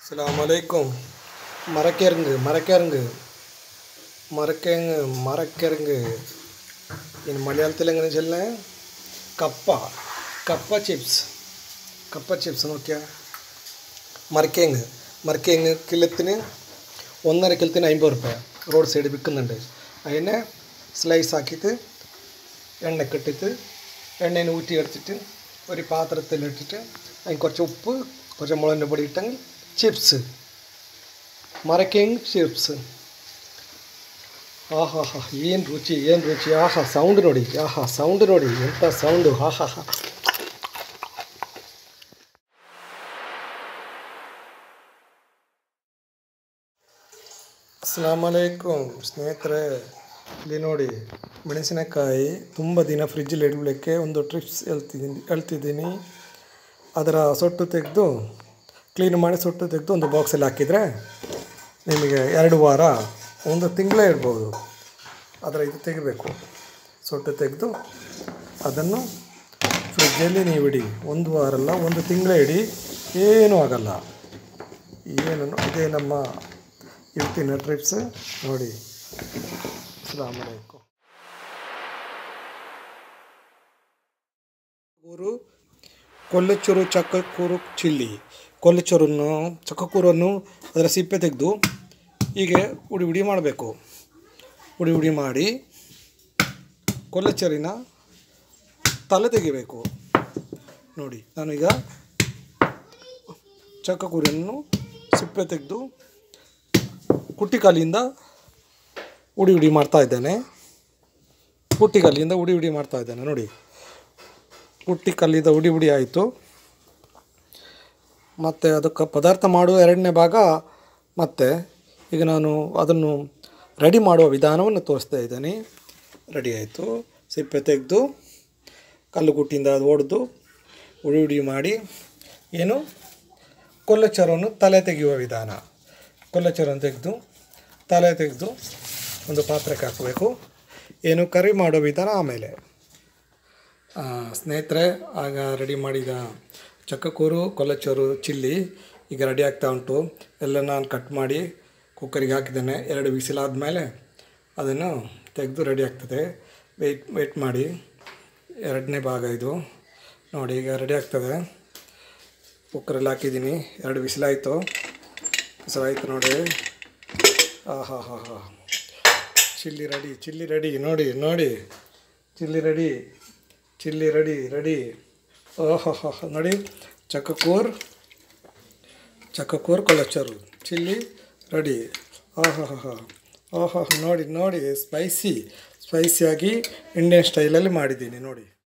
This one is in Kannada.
അസ്സലാമലൈക്കും മരക്കിഴങ്ങ് മരക്കിഴങ്ങ് മരക്കിഴങ്ങ് മരക്കിഴങ്ങ് ഇനി മലയാളത്തിൽ എങ്ങനെ ചൊല്ലേ കപ്പ കപ്പ ചിപ്സ് കപ്പ ചിപ്സ് നോക്കിയാൽ മരക്കിഴങ്ങ് മരക്കിഴങ്ങ് കിലത്തിന് ഒന്നര കിലത്തിന് അമ്പത് റുപ്യ റോഡ് സൈഡ് വിൽക്കുന്നുണ്ട് അതിനെ സ്ലൈസ് ആക്കിയിട്ട് എണ്ണക്കിട്ടിട്ട് എണ്ണയിൽ ഊറ്റി എടുത്തിട്ട് ഒരു പാത്രത്തിലിട്ടിട്ട് അതിന് കുറച്ച് ഉപ്പ് കുറച്ച് മുളകിൻ്റെ പൊടി ഇട്ടെങ്കിൽ ചിപ്സ് ಮರಕೆಂಗ್ ಚಿಪ್ಸ್ ಆಹಾ ಹಾ ಏನು ರುಚಿ ಏನು ರುಚಿ ಆಹಾ ಸೌಂಡ್ ನೋಡಿ ಆಹಾ ಸೌಂಡ್ ನೋಡಿ ಎಂಥ ಸೌಂಡು ಆಹಾ ಹಾ ಅಸ್ಲಾಮಲೈಕುಮ್ ಸ್ನೇಹಿತರೆ ಇಲ್ಲಿ ನೋಡಿ ಮೆಣಸಿನಕಾಯಿ ತುಂಬ ದಿನ ಫ್ರಿಜ್ಜಲ್ಲಿ ಇಡಲಿಕ್ಕೆ ಒಂದು ಟ್ರಿಪ್ಸ್ ಹೇಳ್ತಿದ್ದೀನಿ ಹೇಳ್ತಿದ್ದೀನಿ ಅದರ ಸೊಟ್ಟು ತೆಗೆದು ಕ್ಲೀನ್ ಮಾಡಿ ಸೊಟ್ಟು ತೆಗೆದು ಒಂದು ಬಾಕ್ಸಲ್ಲಿ ಹಾಕಿದರೆ ನಿಮಗೆ ಎರಡು ವಾರ ಒಂದು ತಿಂಗಳೇ ಇಡ್ಬೋದು ಅದರ ಇದು ತೆಗಿಬೇಕು ಸೊಟ್ಟು ತೆಗೆದು ಅದನ್ನು ಫ್ರಿಜ್ಜಲ್ಲಿ ನೀವು ಇಡಿ ಒಂದು ವಾರ ಅಲ್ಲ ಒಂದು ತಿಂಗಳೇ ಇಡಿ ಏನೂ ಆಗಲ್ಲ ಏನು ಇದೇ ನಮ್ಮ ಇವತ್ತಿನ ಟ್ರಿಪ್ಸ್ ನೋಡಿ ಅಸ್ಲಾಮಲೈಕು ಊರು ಕೊಲ್ಲಚೂರು ಚಕ್ಕಕೂರು ಚಿಲ್ಲಿ ಕೊಲ್ಲಚೂರನ್ನು ಚಕ್ಕಕೂರನ್ನು ಅದರ ಸಿಪ್ಪೆ ತೆಗೆದು ಹೀಗೆ ಉಡಿ ಉಡಿ ಮಾಡಬೇಕು ಉಡಿ ಉಡಿ ಮಾಡಿ ಕೊಲ್ಲಚೂರಿನ ತಲೆ ತೆಗಿಬೇಕು ನೋಡಿ ನಾನೀಗ ಚಕ್ಕಕೂರನ್ನು ಸಿಪ್ಪೆ ತೆಗೆದು ಕುಟ್ಟಿಕಾಲಿಂದ ಉಡಿ ಉಡಿ ಮಾಡ್ತಾ ಇದ್ದೇನೆ ಕುಟ್ಟಿಕಲ್ಲಿಂದ ಉಡಿ ಉಡಿ ಮಾಡ್ತಾ ಇದ್ದೇನೆ ನೋಡಿ ಪುಟ್ಟಿ ಕಲ್ಲಿದ ಉಡಿ ಉಡಿ ಆಯಿತು ಮತ್ತು ಅದಕ್ಕೆ ಪದಾರ್ಥ ಮಾಡುವ ಎರಡನೇ ಭಾಗ ಮತ್ತು ಈಗ ನಾನು ಅದನ್ನು ರೆಡಿ ಮಾಡುವ ವಿಧಾನವನ್ನು ತೋರಿಸ್ತಾ ಇದ್ದೇನೆ ರೆಡಿ ಆಯಿತು ಸಿಪ್ಪೆ ತೆಗೆದು ಕಲ್ಲು ಕುಟ್ಟಿಯಿಂದ ಅದು ಒಡೆದು ಉಡಿ ಉಡಿ ಮಾಡಿ ಏನು ಕೊಲ್ಲಚರವನ್ನು ತಲೆ ತೆಗೆಯುವ ವಿಧಾನ ಕೊಲ್ಲಚರನ್ನು ತೆಗೆದು ತಲೆ ತೆಗೆದು ಒಂದು ಪಾತ್ರಕ್ಕೆ ಹಾಕಬೇಕು ಏನು ಕರಿ ಮಾಡೋ ವಿಧಾನ ಆಮೇಲೆ ಆ, ಸ್ನೇಹಿತರೆ ಆಗ ರೆಡಿ ಮಾಡಿದ ಚಕ್ಕಕೂರು ಕೊಲ್ಲಚೂರು ಚಿಲ್ಲಿ ಈಗ ರೆಡಿ ಆಗ್ತಾ ಉಂಟು ಎಲ್ಲ ನಾನು ಕಟ್ ಮಾಡಿ ಕುಕ್ಕರಿಗೆ ಹಾಕಿದ್ದೇನೆ ಎರಡು ವಿಸಿಲಾದ ಮೇಲೆ ಅದನ್ನು ತೆಗೆದು ರೆಡಿ ಆಗ್ತದೆ ವೆಯ್ಟ್ ವೆಯ್ಟ್ ಮಾಡಿ ಎರಡನೇ ಭಾಗ ಇದು ನೋಡಿ ಈಗ ರೆಡಿ ಆಗ್ತದೆ ಕುಕ್ಕರಲ್ಲಿ ಹಾಕಿದ್ದೀನಿ ಎರಡು ವಿಸಿಲಾಯಿತು ವಿಸಿಲಾಯಿತು ನೋಡಿ ಆಹಾ ಹಾ ಹಾ ಚಿಲ್ಲಿ ರೆಡಿ ಚಿಲ್ಲಿ ರೆಡಿ ನೋಡಿ ನೋಡಿ chilli ready chilli ready ready ಓಹೋ ಹೋ ನೋಡಿ ಚಕ್ಕಕೂರ್ ಚಕ್ಕಕೂರ್ ಕೊಳಚರು ಚಿಲ್ಲಿ ರೆಡಿ ಓಹೋ ಹೋ ಓಹೋ ನೋಡಿ ನೋಡಿ ಸ್ಪೈಸಿ ಸ್ಪೈಸಿಯಾಗಿ ಇಂಡಿಯನ್ ಸ್ಟೈಲಲ್ಲಿ ಮಾಡಿದ್ದೀನಿ ನೋಡಿ